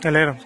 లేరు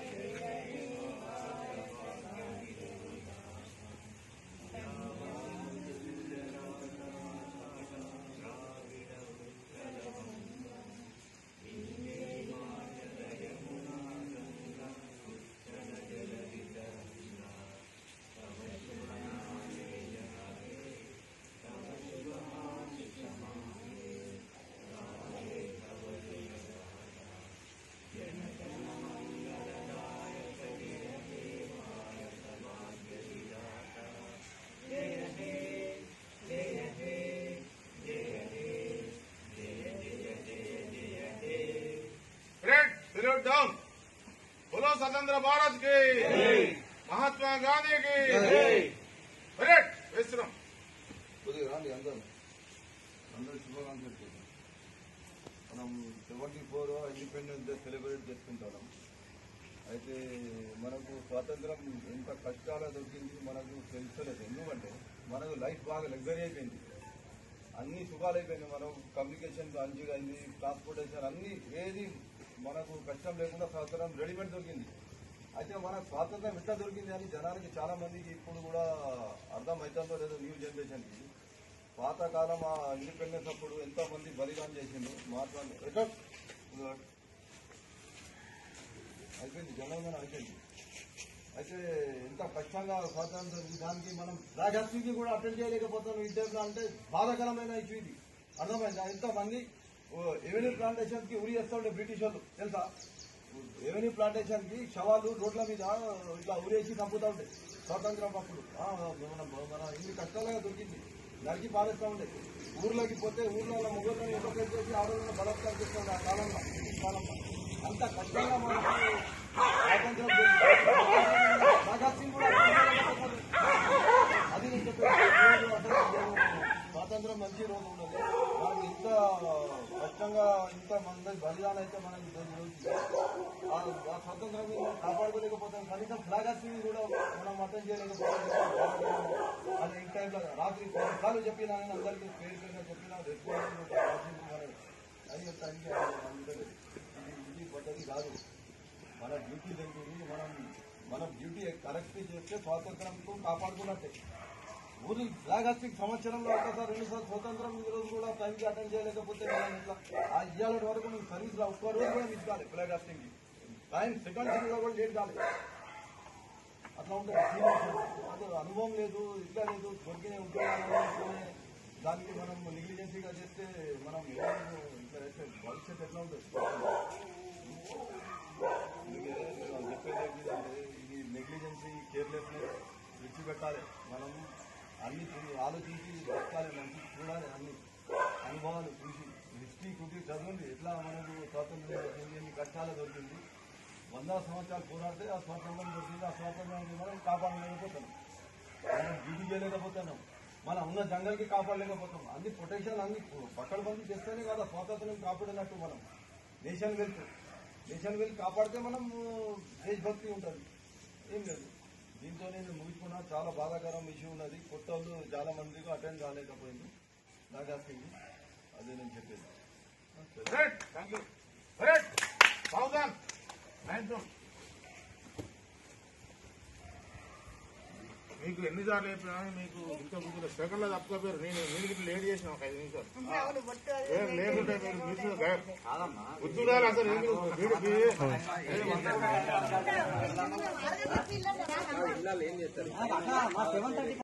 Red, salute down. बोलो स्वतंत्र भारत की महात्मा गांधी की red, వేస్తున్నాం కొద్దిగా రాండి అందరూ అందరూ శుభాకాంక్షలు చేద్దాం. మనం seventy four independence day celebrate చేసుకుంటాం అయితే మనకు స్వాతంత్రం ఎంత కష్టాలు దొరికింది మనకు తెలుసలేదు ఎందుకంటే మనకు లైఫ్ బాగా లగ్జరీ అయిపోయింది అన్ని సుఖాలు అయిపోయినాయి మనం కమ్యూనికేషన్ మంచిగా అయింది ట్రాన్స్పోర్టేషన్ అన్ని ఏది మనకు కష్టం లేకుండా స్వాతంత్రం రెడీమేడ్ దొరికింది అయితే మనకు స్వాతంత్రం ఎట్లా దొరికింది అని జనానికి చాలా మందికి ఇప్పుడు కూడా అర్థం అవుతుందో లేదో న్యూ జనరేషన్కి పాతకాలం ఆ ఇండిపెండెన్స్ అప్పుడు ఎంతో మంది బలిదానం చేసిండు మాట్లాడి రికార్డ్ అయిపోయింది జనంగా అయిపోయింది అయితే ఎంత కష్టంగా స్వాతంత్రం దానికి మనం రాజాస్తికి కూడా అటెండ్ చేయలేకపోతాం ఈ టైంలో అంటే బాధాకరమైన ఇష్యూ ఇది అర్థమైందా ఎంతమంది ఎవెన్యూ ప్లాంటేషన్ కి ఉరి చేస్తా ఉండే బ్రిటిష్ వాళ్ళు తెలుసా ఎవెన్యూ ప్లాంటేషన్ కి శవాలు రోడ్ల మీద ఇట్లా ఉరేసి చంపుతా ఉండే స్వాతంత్రం అప్పుడు ఆ, మన మన ఇన్ని కష్టాలుగా దొరికింది నరికి పారేస్తా ఉండే ఊర్లోకి పోతే ఊర్లో ఉన్న ముగ్గురు ఎన్నికలు చేసి ఆడవాళ్ళని బలత్కారం చేస్తా ఉండే ఆ కాలంలో ఈ కాలంలో అంత కష్టంగా మనకు స్వాతంత్రం దొరికింది. భగత్ సింగ్ కూడా అది నేను చెప్పేది. ఈ రోజు అంటే స్వాతంత్రం మంచి రోజు ఉన్నది మనకి ఇంత కష్టంగా ఇంత మంది బలిదానం అయితే మనకి దొరికి ఆ ఆ స్వాతంత్రాన్ని మనం కాపాడుకోలేకపోతాం కనీసం ఫ్లాగ్ హాస్టింగ్ కూడా మనం అటెండ్ చేయలేకపోతాం అది ఈ టైంలో రాత్రి కాలు చెప్పినా నేను అందరికీ పేరు పేరుగా చెప్పినా ఎక్కువ అని చెప్తానికి అందరూ ఇది ఇది పద్ధతి కాదు మన డ్యూటీ దగ్గర మనం మన డ్యూటీ కరెక్ట్ చేస్తే స్వాతంత్రంతో కాపాడుకున్నట్టే ఊరి ఫ్లాగ్ హాస్టింగ్ సంవత్సరంలో ఒకసారి రెండు సార్లు స్వతంత్రం ఈ రోజు కూడా టైంకి అటెండ్ చేయలేకపోతే మనం ఇట్లా ఆ ఇవాళ వరకు మేము సర్వీస్ లో ఒక్క రోజు కూడా మిస్ కాలేదు ఫ్లాగ్ హాస్టింగ్ కి టైం సెకండ్ లో కూడా లేట్ కాలేదు అట్లా ఉంటుంది అదే అనుభవం లేదు ఇట్లా లేదు దొరికిన ఉద్యోగాలు దానికి మనం నెగ్లిజెన్సీగా చేస్తే మనం ఎవరు ఇట్లా చేస్తే భవిష్యత్తు ఎట్లా ఉంటుంది అందుకే నేను చెప్పేది ఏంటంటే ఇది నెగ్లిజెన్సీ కేర్లెస్నెస్ విడిచిపెట్టాలి మనం అన్ని చూ- ఆలోచించి బతకాలి మంచి చూడాలి అన్ని అనుభవాలు చూసి హిస్టరీ కుట్టి చదవండి ఎట్లా మనకు స్వాతంత్రం దొరికింది ఎన్ని కష్టాలు దొరికింది వంద సంవత్సరాలు పోరాడితే ఆ స్వాతంత్రం దొరికింది ఆ స్వాతంత్రాన్ని మనం కాపాడలేకపోతున్నాం మనం డ్యూటీ చేయలేకపోతున్నాం మనం ఉన్న జంగల్కి కాపాడలేకపోతాం అన్ని ప్రొటెక్షన్ అన్ని పక్కన బంది చేస్తేనే కదా స్వాతంత్రం కాపాడినట్టు మనం నేషన్ వెల్త్ నేషన్ వెల్త్ కాపాడితే మనం దేశభక్తి ఉంటుంది ఏం లేదు దీంతో నేను ముగించుకున్నా చాలా బాధాకరం ఇష్యూ ఉన్నది కొత్త వాళ్ళు చాలా మందికి అటెండ్ కాలేకపోయింది నాకు అసలు అదే నేను చెప్పేది red, thank you. red, సావధాన్ సాయంత్రం మీకు ఎన్నిసార్లు చెప్పినా మీకు ఇంత ముందు సెకండ్లో తప్పకపోయారు నేను నేను ఇట్లా లేట్ చేసిన ఒక ఐదు నిమిషాలు ఏం లేకుంటే మీరు మిస్ ఉద్యోగాలు అసలు ఏమి వీడికి పిల్లలు